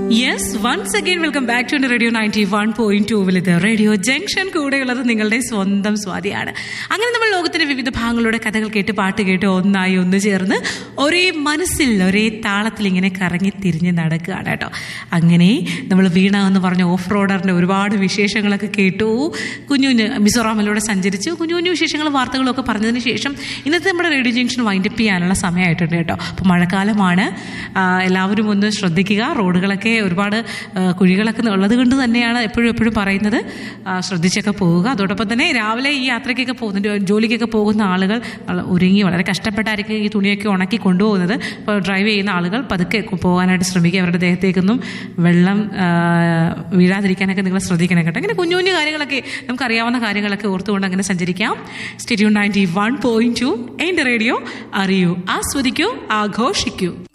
yes once again welcome back to radio ninety one point ടൂവിൽ ഇത് radio junction കൂടെയുള്ളത് നിങ്ങളുടെ സ്വന്തം സ്വാതിയാണ് അങ്ങനെ നമ്മൾ ലോകത്തിന്റെ വിവിധ ഭാഗങ്ങളുടെ കഥകൾ കേട്ട് പാട്ട് കേട്ട് ഒന്നായി ഒന്ന് ചേർന്ന് ഒരേ മനസ്സിൽ ഒരേ താളത്തിൽ ഇങ്ങനെ കറങ്ങി തിരിഞ്ഞ് നടക്കുകയാണ് കേട്ടോ അങ്ങനെ നമ്മൾ വീണ എന്ന് പറഞ്ഞ ഓഫ് റോഡറിന്റെ ഒരുപാട് വിശേഷങ്ങളൊക്കെ കേട്ടു കുഞ്ഞു കുഞ്ഞ് മിസോറാമിലൂടെ സഞ്ചരിച്ചു കുഞ്ഞു കുഞ്ഞു വിശേഷങ്ങളും വാർത്തകളും ഒക്കെ പറഞ്ഞതിന് ശേഷം ഇന്നത്തെ നമ്മുടെ റേഡിയോ ജംഗ്ഷൻ വൈൻഡപ്പ് ചെയ്യാനുള്ള സമയമായിട്ടുണ്ട് കേട്ടോ അപ്പോൾ മഴക്കാലമാണ് ആ, എല്ലാവരും ഒന്ന് ശ്രദ്ധിക്കുക റോഡുകളൊക്കെ ഒരുപാട് ആ, കുഴികളൊക്കെ ഉള്ളത് കൊണ്ട് തന്നെയാണ് എപ്പോഴും എപ്പോഴും പറയുന്നത് ആ, ശ്രദ്ധിച്ചൊക്കെ പോവുക അതോടൊപ്പം തന്നെ രാവിലെ ഈ യാത്രയ്ക്കൊക്കെ പോകുന്ന ജോലിക്കൊക്കെ പോകുന്ന ആളുകൾ വള- ഒരുങ്ങി വളരെ കഷ്ടപ്പെട്ടായിരിക്കും ഈ തുണിയൊക്കെ ഉണക്കി കൊണ്ടുപോകുന്നത് അപ്പോൾ ഡ്രൈവ് ചെയ്യുന്ന ആളുകൾ പതുക്കെ പോകാനായിട്ട് ശ്രമിക്കുക അവരുടെ ദേഹത്തേക്കൊന്നും വെള്ളം ആ, വീഴാതിരിക്കാനൊക്കെ നിങ്ങൾ ശ്രദ്ധിക്കണം കേട്ടോ ഇങ്ങനെ കുഞ്ഞു കുഞ്ഞു കാര്യങ്ങളൊക്കെ നമുക്കറിയാവുന്ന കാര്യങ്ങളൊക്കെ ഓർത്തുകൊണ്ട് അങ്ങനെ സഞ്ചരിക്കാം stay tuned ninety one point two എൻ്റെ റേഡിയോ അറിയൂ ആസ്വദിക്കൂ ആഘോഷിക്കൂ